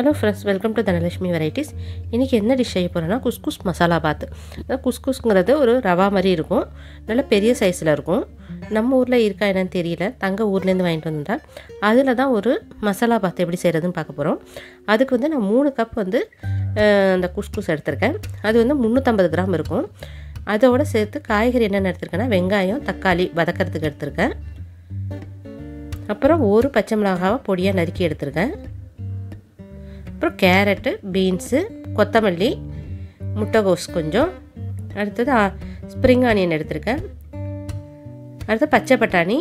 hello friends welcome to Dhanalakshmi varieties இன்றைக்கி என்ன dish செய்ய போகிறேன்னா குஸ்குஸ் மசாலா பாத்து அதாவது குஸ்குஸ்ங்கிறது ஒரு ரவா மாதிரி இருக்கும் நல்ல பெரிய சைஸில் இருக்கும் நம்ம ஊரில் இருக்கா என்னன்னு தெரியல தங்க ஊர்லேருந்து வாங்கிட்டு வந்தா அதில் தான் ஒரு மசாலா பாத்து எப்படி செய்கிறதுன்னு பார்க்க போகிறோம் அதுக்கு வந்து நான் மூணு கப் வந்து அஹ், அந்த குஸ்குஸ் எடுத்திருக்கேன் அது வந்து முந்நூற்றம்பது கிராம் இருக்கும் அதோடு சேர்த்து காய்கறி என்னென்ன எடுத்திருக்கேன்னா வெங்காயம் தக்காளி வதக்கிறதுக்கு எடுத்திருக்கேன் அப்புறம் ஒரு பச்சை மிளகாவை பொடியாக நறுக்கி எடுத்திருக்கேன் அப்புறம் கேரட்டு பீன்ஸு கொத்தமல்லி முட்டைகோஸ் கொஞ்சம் அடுத்தது ஸ்ப்ரிங் ஆனியன் எடுத்திருக்கேன் அடுத்து பச்சை பட்டாணி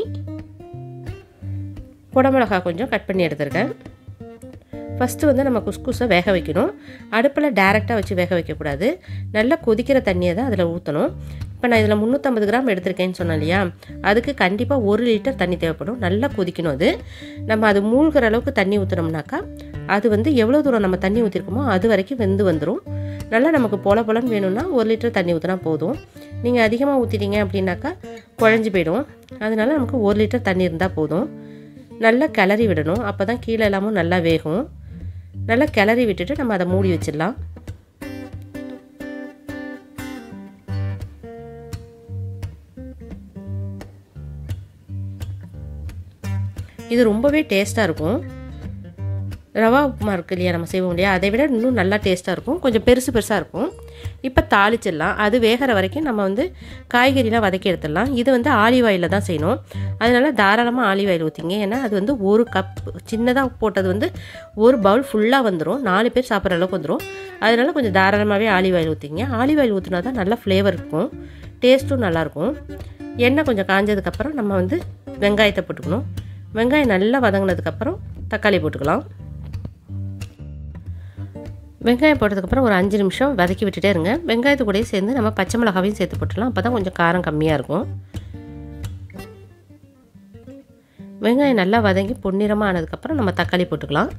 குடமிளகா கொஞ்சம் கட் பண்ணி எடுத்திருக்கேன் ஃபஸ்ட்டு வந்து நம்ம குஸ்குஸை வேக வைக்கணும் அடுப்பில் டேரெக்டாக வச்சு வேக வைக்கக்கூடாது நல்லா கொதிக்கிற தண்ணியை தான் அதில் ஊற்றணும் இப்போ நான் இதில் முந்நூற்றம்பது கிராம் எடுத்திருக்கேன்னு சொன்னேன் இல்லையா அதுக்கு கண்டிப்பாக ஒரு லிட்டர் தண்ணி தேவைப்படும் நல்லா கொதிக்கணும் அது நம்ம அது மூழ்கிற அளவுக்கு தண்ணி ஊற்றுனோம்னாக்கா அது வந்து எவ்வளோ தூரம் நம்ம தண்ணி ஊற்றிருக்கோமோ அது வரைக்கும் வெந்து வந்துடும் நல்லா நமக்கு பொல பொலன்னு வேணும்னா ஒரு லிட்டர் தண்ணி ஊற்றினா போதும் நீங்கள் அதிகமாக ஊற்றிட்டீங்க அப்படின்னாக்கா குழஞ்சி போயிடும் அதனால நமக்கு ஒரு லிட்டர் தண்ணி இருந்தால் போதும் நல்லா கிளறி விடணும் அப்போ தான் கீழே எல்லாமும் நல்லா வேகும் நல்லா கிளறி விட்டுட்டு நம்ம அதை மூடி வச்சிடலாம் இது ரொம்பவே டேஸ்ட்டாக இருக்கும் ரவா உப்புமா இருக்கு இல்லையா நம்ம செய்வோம் இல்லையா அதை விட இன்னும் நல்லா டேஸ்ட்டாக இருக்கும் கொஞ்சம் பெருசு பெருசாக இருக்கும் இப்போ தாளிச்சிடலாம் அது வேகிற வரைக்கும் நம்ம வந்து காய்கறிலாம் வதக்கி எடுத்துடலாம் இது வந்து ஆலிவ் ஆயிலில் தான் செய்யணும் அதனால தாராளமாக ஆலிவ் ஆயில் ஊற்றிங்க ஏன்னா அது வந்து ஒரு கப் சின்னதாக போட்டது வந்து ஒரு பவுல் ஃபுல்லாக வந்துடும் நாலு பேர் சாப்பிட்ற அளவுக்கு வந்துடும் அதனால கொஞ்சம் தாராளமாகவே ஆலிவ் ஆயில் ஊற்றிங்க ஆலிவ் ஆயில் ஊற்றினா தான் நல்லா ஃப்ளேவர் இருக்கும் டேஸ்ட்டும் நல்லாயிருக்கும் எண்ணெய் கொஞ்சம் காஞ்சதுக்கப்புறம் நம்ம வந்து வெங்காயத்தை போட்டுக்கணும் வெங்காயம் நல்லா வதங்கினதுக்கப்புறம் தக்காளி போட்டுக்கலாம் வெங்காயம் போட்டதுக்கப்புறம் ஒரு அஞ்சு நிமிஷம் வதக்கி விட்டுட்டே இருங்க வெங்காயத்து கூடயே சேர்ந்து நம்ம பச்சை மிளகாவையும் சேர்த்து போட்டுடலாம் அப்போ தான் கொஞ்சம் காரம் கம்மியாக இருக்கும் வெங்காயம் நல்லா வதங்கி பொன்னிறமாக ஆனதுக்கப்புறம் நம்ம தக்காளி போட்டுக்கலாம்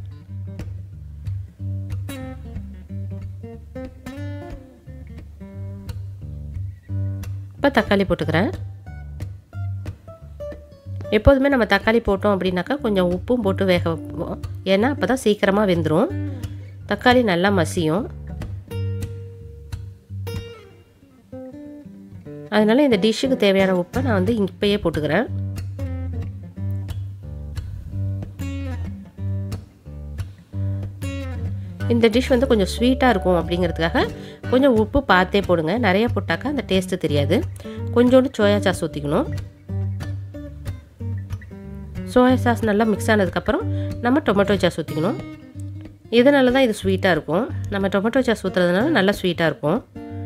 இப்போ தக்காளி போட்டுக்கிறேன் எப்போதுமே நம்ம தக்காளி போட்டோம் அப்படின்னாக்கா கொஞ்சம் உப்பும் போட்டு வேக வைப்போம் ஏன்னா அப்போ தான் சீக்கிரமாக வெந்துடும் தக்காளி நல்லா மசியும் அதனால் இந்த டிஷ்ஷுக்கு தேவையான உப்பை நான் வந்து இப்பயே போட்டுக்கிறேன் இந்த டிஷ் வந்து கொஞ்சம் ஸ்வீட்டாக இருக்கும் அப்படிங்கிறதுக்காக கொஞ்சம் உப்பு பார்த்தே போடுங்க நிறைய போட்டாக்கா அந்த டேஸ்ட்டு தெரியாது கொஞ்சோண்டு சோயா சாஸ் ஊற்றிக்கணும் சோயா சாஸ் நல்லா மிக்ஸ் ஆனதுக்கப்புறம் நம்ம டொமேட்டோ சாஸ் ஊற்றிக்கணும் இதனால தான் இது ஸ்வீட்டாக இருக்கும் நம்ம டொமேட்டோ சாஸ் ஊற்றுறதுனால நல்லா ஸ்வீட்டாக இருக்கும்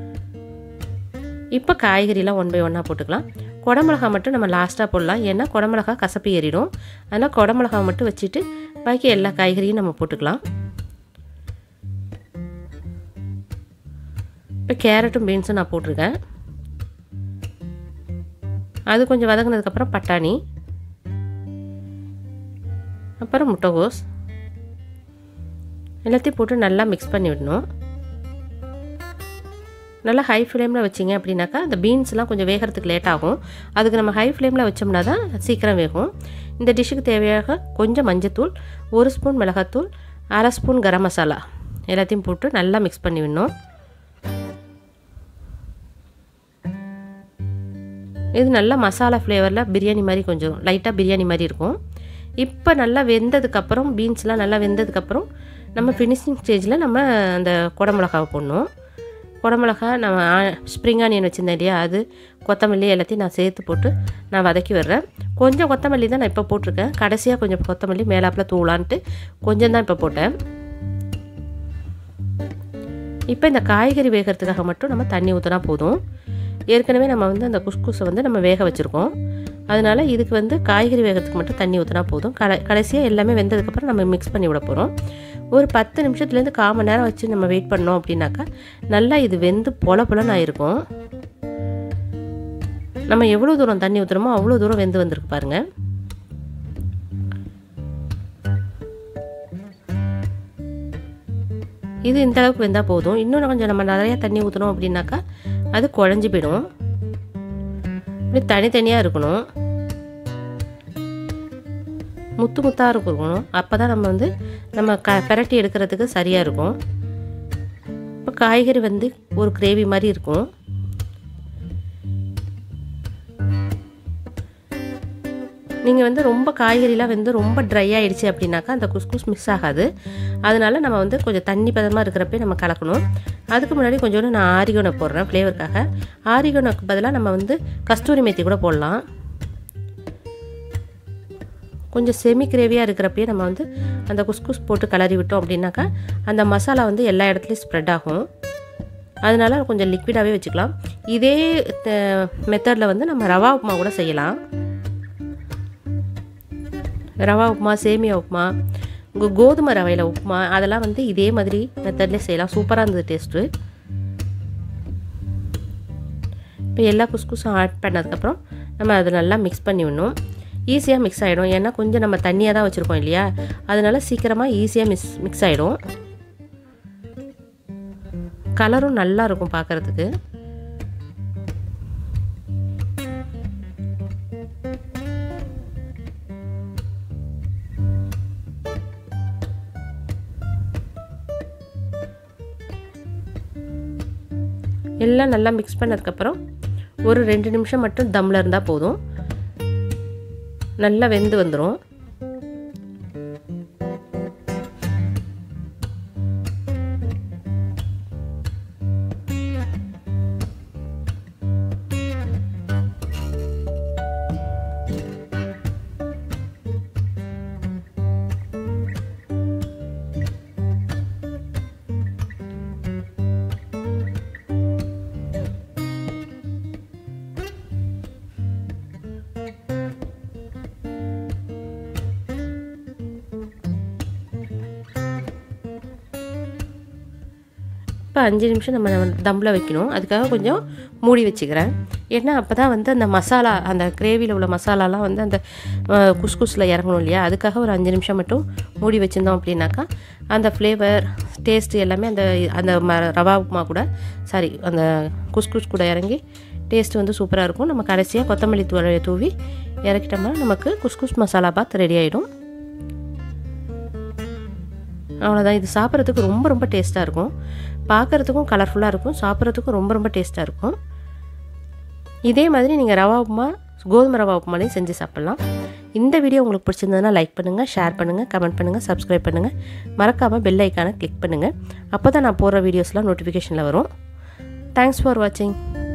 இப்போ காய்கறிலாம் ஒன் பை ஒன்னாக போட்டுக்கலாம் குடமிளகா மட்டும் நம்ம லாஸ்ட்டாக போடலாம் ஏன்னா குடமிளகா கசப்பு ஏறிடும் அதனால் குடமிளகா மட்டும் வச்சுட்டு பாக்கி எல்லா காய்கறியும் நம்ம போட்டுக்கலாம் இப்போ கேரட்டும் பீன்ஸும் நான் போட்டிருக்கேன் அது கொஞ்சம் வதங்கினதுக்கப்புறம் பட்டாணி அப்புறம் முட்டைகோஸ் எல்லாத்தையும் போட்டு நல்லா மிக்ஸ் பண்ணி விடணும் நல்லா ஹை ஃப்ளேமில் வச்சிங்க அப்படின்னாக்கா அந்த பீன்ஸ்லாம் கொஞ்சம் வேகிறதுக்கு லேட் ஆகும் அதுக்கு நம்ம ஹை ஃப்ளேமில் வச்சோம்னா தான் சீக்கிரம் வேகும் இந்த டிஷ்ஷுக்கு தேவையாக கொஞ்சம் மஞ்சத்தூள் ஒரு ஸ்பூன் மிளகாத்தூள் அரை ஸ்பூன் கரம் மசாலா எல்லாத்தையும் போட்டு நல்லா மிக்ஸ் பண்ணி விடணும் இது நல்லா மசாலா ஃப்ளேவரில் பிரியாணி மாதிரி கொஞ்சம் லைட்டாக பிரியாணி மாதிரி இருக்கும் இப்போ நல்லா வெந்ததுக்கப்புறம் பீன்ஸ்லாம் நல்லா வெந்ததுக்கப்புறம் நம்ம ஃபினிஷிங் ஸ்டேஜில் நம்ம அந்த குடமிளகாவை போடணும் குடமிளகா நம்ம ஸ்ப்ரிங் ஆனியன் வச்சுருந்தேன் இல்லையா அது கொத்தமல்லி எல்லாத்தையும் நான் சேர்த்து போட்டு நான் வதக்கி விடுறேன் கொஞ்சம் கொத்தமல்லி தான் நான் இப்போ போட்டிருக்கேன் கடைசியாக கொஞ்சம் கொத்தமல்லி மேலாப்பில் தூளான்ட்டு கொஞ்சம் தான் இப்போ போட்டேன் இப்போ இந்த காய்கறி வேகிறதுக்காக மட்டும் நம்ம தண்ணி ஊற்றினா போதும் ஏற்கனவே நம்ம வந்து அந்த குஸ்குஸை வந்து நம்ம வேக வச்சுருக்கோம் அதனால் இதுக்கு வந்து காய்கறி வேகிறதுக்கு மட்டும் தண்ணி ஊற்றினா போதும் கடை கடைசியாக எல்லாமே வெந்ததுக்கப்புறம் நம்ம மிக்ஸ் பண்ணி விட போகிறோம் ஒரு பத்து நிமிஷத்துலேருந்து கால் மணி நேரம் வச்சு நம்ம வெயிட் பண்ணோம் அப்படின்னாக்கா நல்லா இது வெந்து பொல பொலன்னு ஆயிருக்கும் நம்ம எவ்வளோ தூரம் தண்ணி ஊற்றுறோமோ அவ்வளோ தூரம் வெந்து வந்திருக்கு பாருங்கள் இது இந்த அளவுக்கு வெந்தால் போதும் இன்னும் கொஞ்சம் நம்ம நிறையா தண்ணி ஊற்றணும் அப்படின்னாக்கா அது குழஞ்சி போயிடும் இப்படி தனித்தனியாக இருக்கணும் முத்து முத்தாக இருக்கணும் அப்போ தான் நம்ம வந்து நம்ம க பிரட்டி எடுக்கிறதுக்கு சரியாக இருக்கும் இப்போ காய்கறி வந்து ஒரு கிரேவி மாதிரி இருக்கும் நீங்கள் வந்து ரொம்ப காய்கறிலாம் வந்து ரொம்ப ட்ரை ஆகிடுச்சு அப்படின்னாக்கா அந்த குஸ்குஸ் மிஸ் ஆகாது அதனால நம்ம வந்து கொஞ்சம் தண்ணி பதமாக இருக்கிறப்பே நம்ம கலக்கணும் அதுக்கு முன்னாடி கொஞ்சோண்டு நான் ஆரிகோனை போடுறேன் ஃப்ளேவருக்காக ஆரிகோனுக்கு பதிலாக நம்ம வந்து கஸ்தூரி மேத்தி கூட போடலாம் கொஞ்சம் செமி கிரேவியாக இருக்கிறப்பயே நம்ம வந்து அந்த குஸ்குஸ் போட்டு கிளறி விட்டோம் அப்படின்னாக்கா அந்த மசாலா வந்து எல்லா இடத்துலையும் ஸ்ப்ரெட் ஆகும் அதனால கொஞ்சம் லிக்விடாகவே வச்சுக்கலாம் இதே மெத்தடில் வந்து நம்ம ரவா உப்புமா கூட செய்யலாம் ரவா உப்புமா சேமியா உப்புமா உங்கள் கோதுமை ரவையில் உப்புமா அதெல்லாம் வந்து இதே மாதிரி மெத்தட்லேயே செய்யலாம் சூப்பராக இருந்தது டேஸ்ட்டு இப்போ எல்லா குஸ்குஸும் ஆட் பண்ணதுக்கப்புறம் நம்ம அதை நல்லா மிக்ஸ் பண்ணி விடணும் ஈஸியாக மிக்ஸ் ஆகிடும் ஏன்னா கொஞ்சம் நம்ம தண்ணியாக தான் வச்சுருக்கோம் இல்லையா அதனால சீக்கிரமாக ஈஸியாக மிக்ஸ் மிக்ஸ் ஆகிடும் கலரும் நல்லா இருக்கும் பார்க்குறதுக்கு எல்லாம் நல்லா மிக்ஸ் பண்ணதுக்கப்புறம் ஒரு ரெண்டு நிமிஷம் மட்டும் தம்மில் இருந்தால் போதும் நல்லா வெந்து வந்துடும் இப்போ அஞ்சு நிமிஷம் நம்ம தம்மில் வைக்கணும் அதுக்காக கொஞ்சம் மூடி வச்சுக்கிறேன் ஏன்னா அப்போ தான் வந்து அந்த மசாலா அந்த கிரேவியில் உள்ள மசாலாலாம் வந்து அந்த குஸ்குஸில் இறங்கணும் இல்லையா அதுக்காக ஒரு அஞ்சு நிமிஷம் மட்டும் மூடி வச்சுருந்தோம் அப்படின்னாக்கா அந்த ஃப்ளேவர் டேஸ்ட்டு எல்லாமே அந்த அந்த ம ரவா உப்புமா கூட சாரி அந்த குஸ்குஸ் கூட இறங்கி டேஸ்ட் வந்து சூப்பராக இருக்கும் நம்ம கடைசியாக கொத்தமல்லி தூ தூவி இறக்கிட்டோம்னா நமக்கு குஸ்குஸ் மசாலா பாத் ரெடி ஆகிடும் அவ்வளோதான் இது சாப்பிட்றதுக்கு ரொம்ப ரொம்ப டேஸ்ட்டாக இருக்கும் பார்க்குறதுக்கும் கலர்ஃபுல்லாக இருக்கும் சாப்பிட்றதுக்கும் ரொம்ப ரொம்ப டேஸ்ட்டாக இருக்கும் இதே மாதிரி நீங்கள் ரவா உப்புமா கோதுமை ரவா உப்புமாலையும் செஞ்சு சாப்பிட்லாம் இந்த வீடியோ உங்களுக்கு பிடிச்சிருந்ததுன்னா லைக் பண்ணுங்கள் ஷேர் பண்ணுங்கள் கமெண்ட் பண்ணுங்கள் சப்ஸ்கிரைப் பண்ணுங்கள் மறக்காமல் பெல் ஐக்கானை கிளிக் பண்ணுங்கள் அப்போ தான் நான் போடுற வீடியோஸ்லாம் நோட்டிஃபிகேஷனில் வரும் தேங்க்ஸ் ஃபார் வாட்சிங்